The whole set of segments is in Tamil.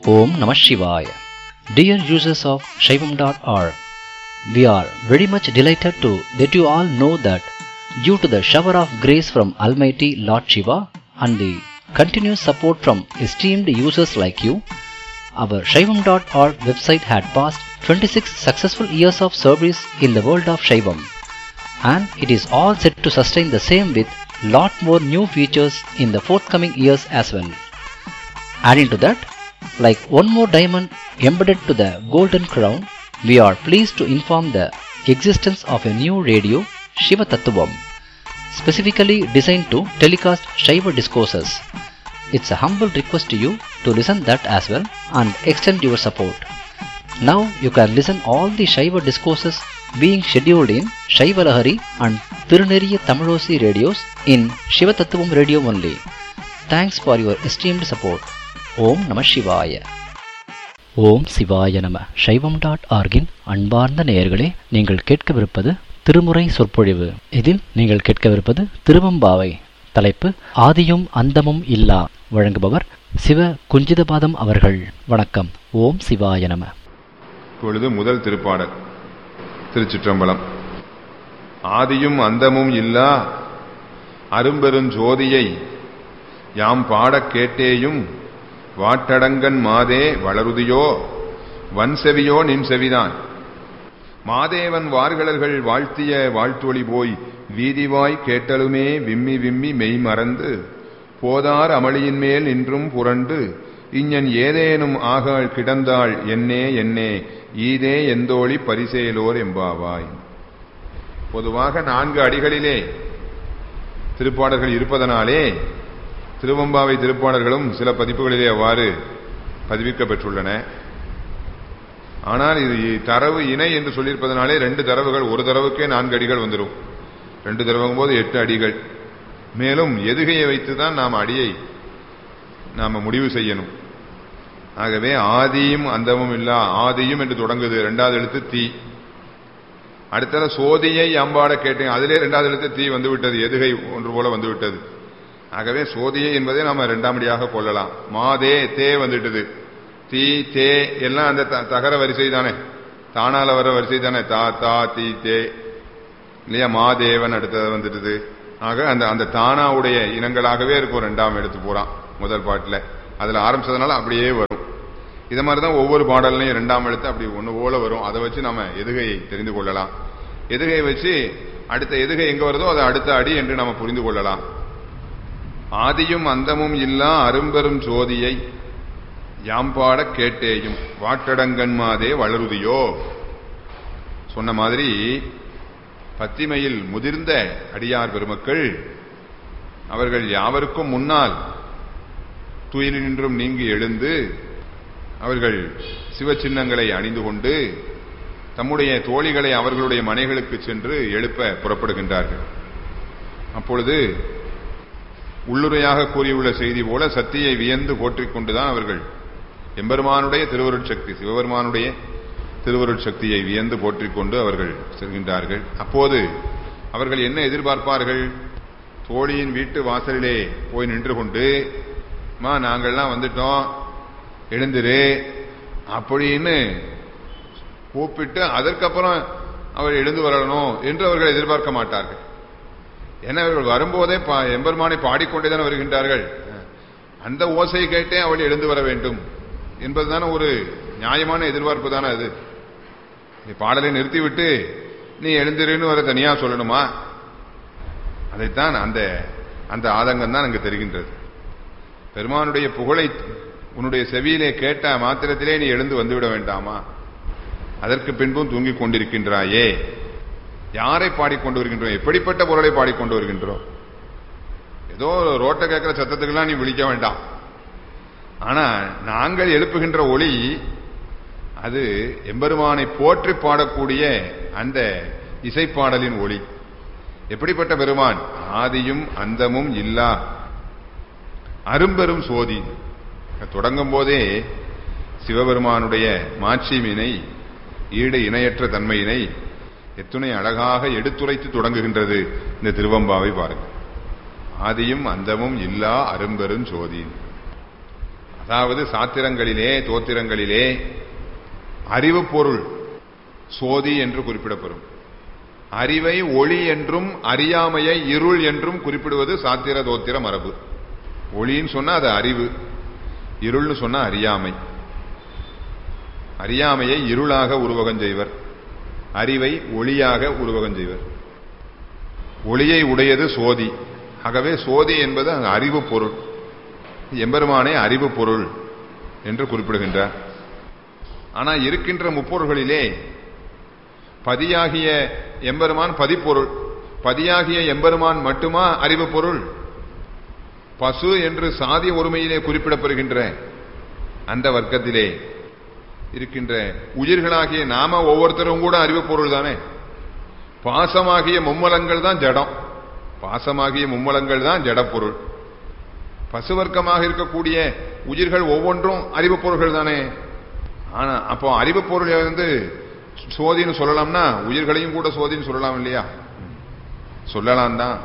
Om Namah Shivaya. Dear users of Shaivam.org, we are very much delighted to let you all know that due to the shower of grace from Almighty Lord Shiva and the continuous support from esteemed users like you, our Shaivam.org website had passed 26 successful years of service in the world of Shaivam and it is all set to sustain the same with lot more new features in the forthcoming years as well. Adding to that, like one more diamond embedded to the golden crown, we are pleased to inform the existence of a new radio, Shiva Tattvam, specifically designed to telecast Shiva discourses. It's a humble request to you to listen that as well and extend your support. Now you can listen all the Shiva discourses being scheduled in Shiva Lahari and Tiruneriya Tamilosi radios in Shiva Tattvam radio only. Thanks for your esteemed support. ஓம் நம சிவாய ஓம் சிவாய நம சைவம் டாட் ஆர்கின் அன்பார்ந்த நேயர்களே நீங்கள் கேட்கவிருப்பது திருமுறை சொற்பொழிவு இதில் நீங்கள் கேட்கவிருப்பது திருவம்பாவை தலைப்பு ஆதியும் அந்தமும் இல்லா வழங்குபவர் சிவ குஞ்சிதபாதம் அவர்கள் வணக்கம் ஓம் சிவாய நம இப்பொழுது முதல் திருப்பாடல் திருச்சிற்றம்பலம் ஆதியும் அந்தமும் இல்லா அரும்பெருஞ்சோதியை யாம் பாடக் கேட்டேயும் வாட்டடங்கன் மாதே வளருதியோ வன்செவியோ நின் செவிதான் மாதேவன் வார்கழல்கள் வாழ்த்திய வாழ்த்தொளி போய் வீதிவாய் கேட்டலுமே விம்மி விம்மி மெய் மறந்து போதார் அமளியின் மேல் நின்றும் புரண்டு இஞ்ஞன் ஏதேனும் ஆகாள் கிடந்தாள் என்னே என்னே ஈதே எந்தோழி பரிசேலோர் எம்பாவாய் பொதுவாக நான்கு அடிகளிலே திருப்பாடல்கள் இருப்பதனாலே திருவம்பாவை திருப்பாடல்களும் சில பதிப்புகளிலே அவ்வாறு பதிவிக்க பெற்றுள்ளன ஆனால் இது தரவு இணை என்று சொல்லியிருப்பதனாலே ரெண்டு தரவுகள் ஒரு தரவுக்கே நான்கு அடிகள் வந்துடும் ரெண்டு தரவுங்கும் போது எட்டு அடிகள் மேலும் எதுகையை வைத்துதான் நாம் அடியை நாம முடிவு செய்யணும் ஆகவே ஆதியும் அந்தமும் இல்லா ஆதியும் என்று தொடங்குது இரண்டாவது எழுத்து தீ அடுத்தது சோதியை அம்பாட கேட்டேன் அதிலே இரண்டாவது எழுத்து தீ வந்து விட்டது எதுகை ஒன்று போல வந்து விட்டது ஆகவே சோதியை என்பதை நாம இரண்டாம் அடியாக கொள்ளலாம் மாதே தே வந்துட்டது தீ தே எல்லாம் அந்த தகர வரிசை தானே தானால வர வரிசை தானே தா தா தீ தே இல்லையா மாதேவன் அடுத்தது வந்துட்டுது ஆக அந்த அந்த தானாவுடைய இனங்களாகவே இருக்கும் ரெண்டாம் எடுத்து போறான் முதல் பாட்டில் அதுல ஆரம்பிச்சதுனால அப்படியே வரும் இதை மாதிரிதான் ஒவ்வொரு பாடல்லையும் ரெண்டாம் எழுத்து அப்படி ஒன்று போல வரும் அதை வச்சு நம்ம எதுகையை தெரிந்து கொள்ளலாம் எதுகையை வச்சு அடுத்த எதுகை எங்க வருதோ அதை அடுத்த அடி என்று நம்ம புரிந்து கொள்ளலாம் ஆதியும் அந்தமும் இல்லா அரும்பெரும் ஜோதியை யாம்பாட கேட்டேயும் வாட்டடங்கன்மாதே வளருதியோ சொன்ன மாதிரி பத்திமையில் முதிர்ந்த அடியார் பெருமக்கள் அவர்கள் யாவருக்கும் முன்னால் துயிலினின்றும் நீங்கி எழுந்து அவர்கள் சிவச்சின்னங்களை அணிந்து கொண்டு தம்முடைய தோழிகளை அவர்களுடைய மனைகளுக்கு சென்று எழுப்ப புறப்படுகின்றார்கள் அப்பொழுது உள்ளுரையாக கூறியுள்ள செய்தி போல சத்தியை வியந்து போற்றிக் கொண்டுதான் அவர்கள் எம்பெருமானுடைய திருவருட்சக்தி சிவபெருமானுடைய திருவருட்சக்தியை வியந்து போற்றிக் கொண்டு அவர்கள் செல்கின்றார்கள் அப்போது அவர்கள் என்ன எதிர்பார்ப்பார்கள் தோழியின் வீட்டு வாசலிலே போய் நின்று கொண்டு மா நாங்கள்லாம் வந்துட்டோம் எழுந்திரு அப்படின்னு கூப்பிட்டு அதற்கப்புறம் அவர் எழுந்து வரணும் என்று அவர்கள் எதிர்பார்க்க மாட்டார்கள் ஏன்னா அவர்கள் வரும்போதே எம்பெருமானை பாடிக்கொண்டேதான் வருகின்றார்கள் அந்த ஓசையை கேட்டே அவள் எழுந்து வர வேண்டும் என்பதுதான ஒரு நியாயமான எதிர்பார்ப்பு தானே அது நீ பாடலை நிறுத்திவிட்டு நீ எழுந்திருன்னு வர தனியா சொல்லணுமா அதைத்தான் அந்த அந்த ஆதங்கம் தான் அங்கு தெரிகின்றது பெருமானுடைய புகழை உன்னுடைய செவியிலே கேட்ட மாத்திரத்திலே நீ எழுந்து வந்துவிட வேண்டாமா அதற்கு பின்பும் தூங்கிக் கொண்டிருக்கின்றாயே யாரை பாடிக்கொண்டு வருகின்றோம் எப்படிப்பட்ட பொருளை பாடிக்கொண்டு வருகின்றோம் ஏதோ ரோட்டை கேட்கிற சத்தத்துக்கெல்லாம் நீ விழிக்க வேண்டாம் ஆனா நாங்கள் எழுப்புகின்ற ஒளி அது எம்பெருமானை போற்றி பாடக்கூடிய அந்த இசைப்பாடலின் ஒளி எப்படிப்பட்ட பெருமான் ஆதியும் அந்தமும் இல்லா அரும்பெரும் சோதி தொடங்கும் போதே சிவபெருமானுடைய மாட்சிமினை ஈடு இணையற்ற தன்மையினை எத்துணை அழகாக எடுத்துரைத்து தொடங்குகின்றது இந்த திருவம்பாவை பாருங்க ஆதியும் அந்தமும் இல்லா அரும்பெரும் ஜோதி அதாவது சாத்திரங்களிலே தோத்திரங்களிலே அறிவு பொருள் சோதி என்று குறிப்பிடப்படும் அறிவை ஒளி என்றும் அறியாமையை இருள் என்றும் குறிப்பிடுவது சாத்திர தோத்திர மரபு ஒளின்னு சொன்னா அது அறிவு இருள்னு சொன்னா அறியாமை அறியாமையை இருளாக உருவகம் செய்வர் அறிவை ஒளியாக உருவகம் செய்வர் ஒளியை உடையது சோதி ஆகவே சோதி என்பது அங்கு அறிவு பொருள் எம்பெருமானே அறிவு பொருள் என்று குறிப்பிடுகின்றார் ஆனா இருக்கின்ற முப்பொருள்களிலே பதியாகிய எம்பெருமான் பதிப்பொருள் பதியாகிய எம்பெருமான் மட்டுமா அறிவு பொருள் பசு என்று சாதி ஒருமையிலே குறிப்பிடப்படுகின்ற அந்த வர்க்கத்திலே இருக்கின்ற உயிர்களாகிய நாம ஒவ்வொருத்தரும் கூட அறிவு பொருள் தானே பாசமாகிய மும்மலங்கள் தான் ஜடம் பாசமாகிய மும்மலங்கள் தான் ஜடப்பொருள் பசுவர்க்கமாக இருக்கக்கூடிய உயிர்கள் ஒவ்வொன்றும் அறிவு பொருள்கள் தானே ஆனா அப்போ அறிவு பொருள் வந்து சோதின்னு சொல்லலாம்னா உயிர்களையும் கூட சோதின்னு சொல்லலாம் இல்லையா சொல்லலாம் தான்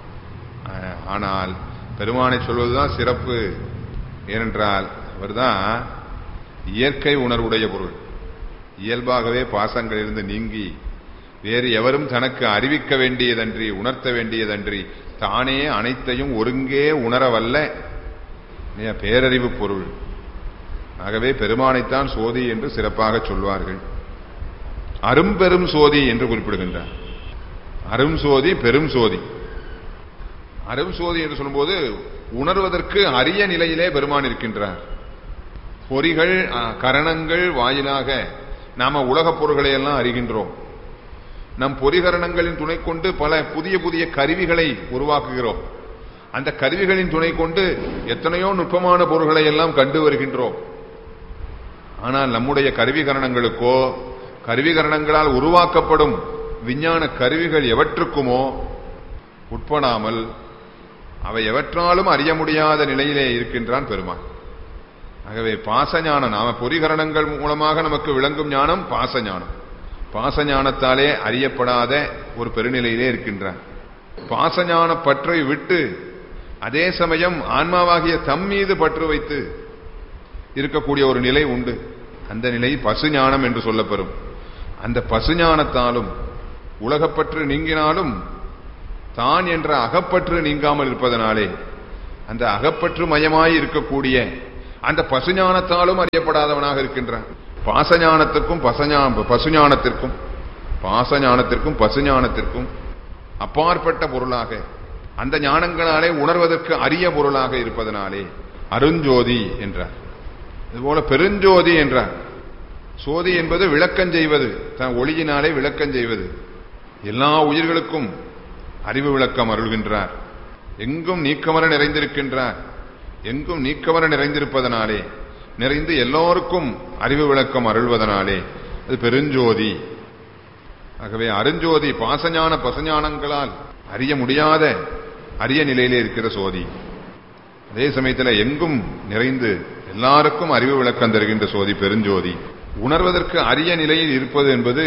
ஆனால் பெருமானை சொல்வதுதான் சிறப்பு ஏனென்றால் அவர்தான் இயற்கை உணர்வுடைய பொருள் இயல்பாகவே பாசங்களிலிருந்து நீங்கி வேறு எவரும் தனக்கு அறிவிக்க வேண்டியதன்றி உணர்த்த வேண்டியதன்றி தானே அனைத்தையும் ஒருங்கே உணரவல்ல பேரறிவு பொருள் ஆகவே பெருமானைத்தான் சோதி என்று சிறப்பாக சொல்வார்கள் அரும்பெரும் சோதி என்று குறிப்பிடுகின்றார் அரும் சோதி பெரும் சோதி அரும் சோதி என்று சொல்லும்போது உணர்வதற்கு அரிய நிலையிலே பெருமான் இருக்கின்றார் பொறிகள் கரணங்கள் வாயிலாக நாம உலகப் பொருள்களை எல்லாம் அறிகின்றோம் நம் பொறிகரணங்களின் துணை கொண்டு பல புதிய புதிய கருவிகளை உருவாக்குகிறோம் அந்த கருவிகளின் துணை கொண்டு எத்தனையோ நுட்பமான பொருள்களை எல்லாம் கண்டு வருகின்றோம் ஆனால் நம்முடைய கருவிகரணங்களுக்கோ கருவிகரணங்களால் உருவாக்கப்படும் விஞ்ஞான கருவிகள் எவற்றுக்குமோ உட்படாமல் அவை எவற்றாலும் அறிய முடியாத நிலையிலே இருக்கின்றான் பெருமான் ஆகவே பாசஞானம் நாம பொறிகரணங்கள் மூலமாக நமக்கு விளங்கும் ஞானம் பாசஞானம் பாசஞானத்தாலே அறியப்படாத ஒரு பெருநிலையிலே இருக்கின்றான் பாசஞான பற்றை விட்டு அதே சமயம் ஆன்மாவாகிய தம் மீது பற்று வைத்து இருக்கக்கூடிய ஒரு நிலை உண்டு அந்த நிலை பசுஞானம் என்று சொல்லப்பெறும் அந்த பசுஞானத்தாலும் உலகப்பற்று நீங்கினாலும் தான் என்ற அகப்பற்று நீங்காமல் இருப்பதனாலே அந்த அகப்பற்று மயமாய் இருக்கக்கூடிய அந்த பசுஞானத்தாலும் அறியப்படாதவனாக இருக்கின்றான் பாசஞானத்திற்கும் பசஞா பசுஞானத்திற்கும் பாசஞானத்திற்கும் பசுஞானத்திற்கும் அப்பாற்பட்ட பொருளாக அந்த ஞானங்களாலே உணர்வதற்கு அரிய பொருளாக இருப்பதனாலே அருஞ்சோதி என்றார் இதுபோல பெருஞ்சோதி என்றார் சோதி என்பது விளக்கம் செய்வது தன் ஒளியினாலே விளக்கம் செய்வது எல்லா உயிர்களுக்கும் அறிவு விளக்கம் அருள்கின்றார் எங்கும் நீக்கமர நிறைந்திருக்கின்றார் எங்கும் நீக்கமர நிறைந்திருப்பதனாலே நிறைந்து எல்லோருக்கும் அறிவு விளக்கம் அருள்வதனாலே அது பெருஞ்சோதி ஆகவே அருஞ்சோதி பாசஞான பசஞானங்களால் அறிய முடியாத அரிய நிலையிலே இருக்கிற சோதி அதே சமயத்தில் எங்கும் நிறைந்து எல்லாருக்கும் அறிவு விளக்கம் தருகின்ற சோதி பெருஞ்சோதி உணர்வதற்கு அரிய நிலையில் இருப்பது என்பது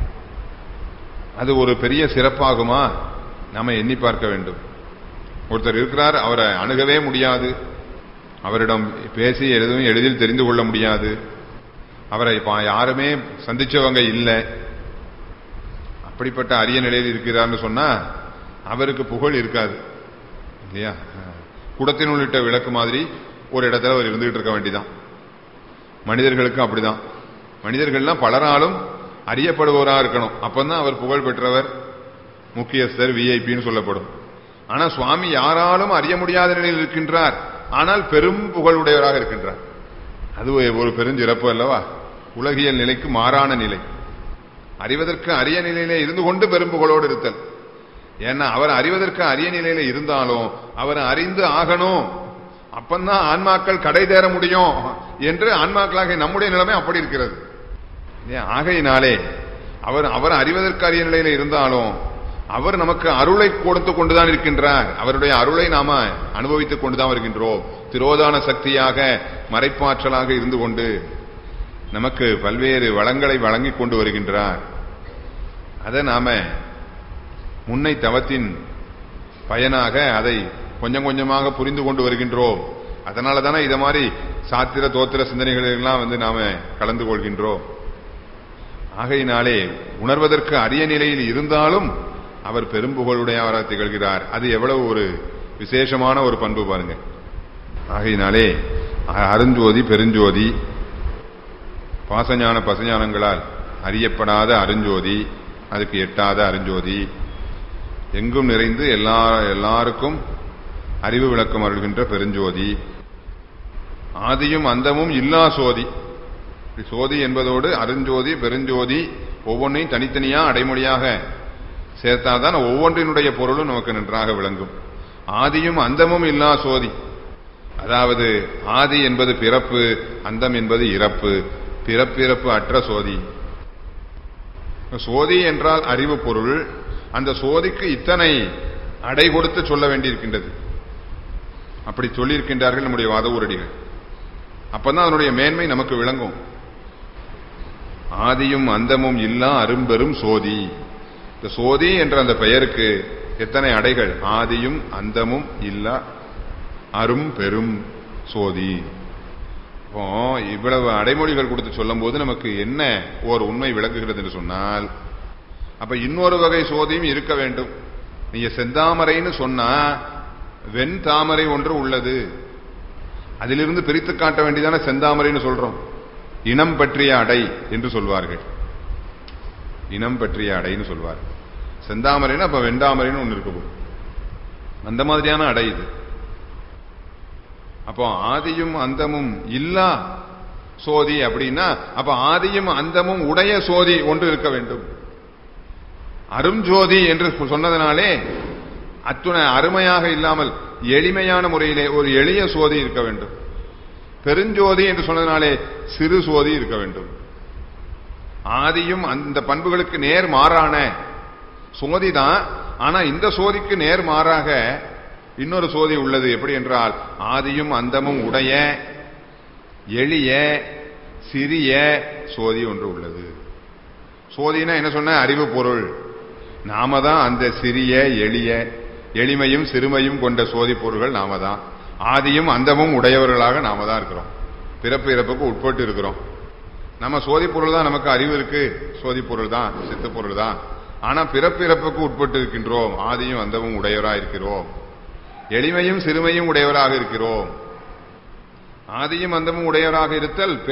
அது ஒரு பெரிய சிறப்பாகுமா நாம எண்ணி பார்க்க வேண்டும் ஒருத்தர் இருக்கிறார் அவரை அணுகவே முடியாது அவரிடம் பேசி எதுவும் எளிதில் தெரிந்து கொள்ள முடியாது அவரை யாருமே சந்திச்சவங்க இல்லை அப்படிப்பட்ட அரிய நிலையில் இருக்கிறார்னு சொன்னா அவருக்கு புகழ் இருக்காது இல்லையா குடத்தின் உள்ளிட்ட விளக்கு மாதிரி ஒரு இடத்துல அவர் இருந்துகிட்டு இருக்க வேண்டிதான் மனிதர்களுக்கும் அப்படிதான் மனிதர்கள்லாம் பலராலும் அறியப்படுபவராக இருக்கணும் அப்பதான் அவர் புகழ் பெற்றவர் முக்கியஸ்தர் விஐபின்னு சொல்லப்படும் ஆனா சுவாமி யாராலும் அறிய முடியாத நிலையில் இருக்கின்றார் ஆனால் பெரும் புகழுடையவராக இருக்கின்றார் அது ஒரு பெருஞ்சிறப்பு அல்லவா உலகியல் நிலைக்கு மாறான நிலை அறிவதற்கு அரிய நிலையிலே இருந்து கொண்டு பெரும் புகழோடு இருத்தல் ஏன்னா அவர் அறிவதற்கு அரிய நிலையில இருந்தாலும் அவர் அறிந்து ஆகணும் அப்பந்தான் ஆன்மாக்கள் கடை தேர முடியும் என்று ஆன்மாக்களாக நம்முடைய நிலைமை அப்படி இருக்கிறது ஆகையினாலே அவர் அவர் அறிவதற்கு அரிய நிலையில இருந்தாலும் அவர் நமக்கு அருளை கொடுத்து கொண்டுதான் இருக்கின்றார் அவருடைய அருளை நாம அனுபவித்துக் கொண்டுதான் வருகின்றோம் திரோதான சக்தியாக மறைப்பாற்றலாக இருந்து கொண்டு நமக்கு பல்வேறு வளங்களை வழங்கிக் கொண்டு வருகின்றார் அதை நாம முன்னை தவத்தின் பயனாக அதை கொஞ்சம் கொஞ்சமாக புரிந்து கொண்டு வருகின்றோம் அதனால தானே இத மாதிரி சாத்திர தோத்திர சிந்தனைகள் எல்லாம் வந்து நாம கலந்து கொள்கின்றோம் ஆகையினாலே உணர்வதற்கு அரிய நிலையில் இருந்தாலும் அவர் பெரும்புகழுடையவராக திகழ்கிறார் அது எவ்வளவு ஒரு விசேஷமான ஒரு பண்பு பாருங்க ஆகையினாலே அ- அருஞ்சோதி பெருஞ்சோதி பாசஞான பசஞானங்களால் அறியப்படாத அருஞ்சோதி அதுக்கு எட்டாத அருஞ்சோதி எங்கும் நிறைந்து எல்லா எல்லாருக்கும் அறிவு விளக்கம் அருள்கின்ற பெருஞ்சோதி ஆதியும் அந்தமும் இல்லா சோதி இப்படி சோதி என்பதோடு அருஞ்சோதி பெருஞ்சோதி ஒவ்வொன்றையும் தனித்தனியா அடைமொழியாக சேர்த்தாதான் ஒவ்வொன்றினுடைய பொருளும் நமக்கு நன்றாக விளங்கும் ஆதியும் அந்தமும் இல்லா சோதி அதாவது ஆதி என்பது பிறப்பு அந்தம் என்பது இறப்பு பிறப்பிறப்பு அற்ற சோதி சோதி என்றால் அறிவு பொருள் அந்த சோதிக்கு இத்தனை அடை கொடுத்து சொல்ல வேண்டியிருக்கின்றது அப்படி சொல்லியிருக்கின்றார்கள் நம்முடைய வாத ஊரடிகள் அப்பதான் அதனுடைய மேன்மை நமக்கு விளங்கும் ஆதியும் அந்தமும் இல்லா அரும்பெரும் சோதி இந்த சோதி என்ற அந்த பெயருக்கு எத்தனை அடைகள் ஆதியும் அந்தமும் இல்லா அரும் பெரும் சோதி இப்போ இவ்வளவு அடைமொழிகள் கொடுத்து சொல்லும் போது நமக்கு என்ன ஓர் உண்மை விளங்குகிறது என்று சொன்னால் அப்ப இன்னொரு வகை சோதியும் இருக்க வேண்டும் நீங்க செந்தாமரைன்னு சொன்னா வெண் தாமரை ஒன்று உள்ளது அதிலிருந்து பிரித்து காட்ட வேண்டியதான செந்தாமரைன்னு சொல்றோம் இனம் பற்றிய அடை என்று சொல்வார்கள் இனம் பற்றிய அடைன்னு சொல்வார் செந்தாமரைன்னு அப்ப வெண்டாமரைன்னு ஒன்று இருக்கும் அந்த மாதிரியான அடை இது அப்போ ஆதியும் அந்தமும் இல்லா சோதி அப்படின்னா அப்ப ஆதியும் அந்தமும் உடைய சோதி ஒன்று இருக்க வேண்டும் அருஞ்சோதி என்று சொன்னதனாலே அத்துணை அருமையாக இல்லாமல் எளிமையான முறையிலே ஒரு எளிய சோதி இருக்க வேண்டும் பெருஞ்சோதி என்று சொன்னதனாலே சிறு சோதி இருக்க வேண்டும் ஆதியும் அந்த பண்புகளுக்கு நேர் மாறான சோதி தான் ஆனா இந்த சோதிக்கு நேர் மாறாக இன்னொரு சோதி உள்ளது எப்படி என்றால் ஆதியும் அந்தமும் உடைய எளிய சிறிய சோதி ஒன்று உள்ளது சோதினா என்ன சொன்ன அறிவு பொருள் நாம தான் அந்த சிறிய எளிய எளிமையும் சிறுமையும் கொண்ட சோதி பொருள்கள் நாம தான் ஆதியும் அந்தமும் உடையவர்களாக நாம தான் இருக்கிறோம் பிறப்பு இறப்புக்கு உட்பட்டு இருக்கிறோம் நம்ம சோதி பொருள் தான் நமக்கு அறிவு இருக்கு சோதி பொருள் தான் சித்து பொருள் தான் ஆனா பிறப்பு இறப்புக்கு உட்பட்டு இருக்கின்றோம் ஆதியும் அந்தமும் உடையவராக இருக்கிறோம் எளிமையும் சிறுமையும் உடையவராக இருக்கிறோம் ஆதியும் அந்தமும் உடையவராக இருத்தல்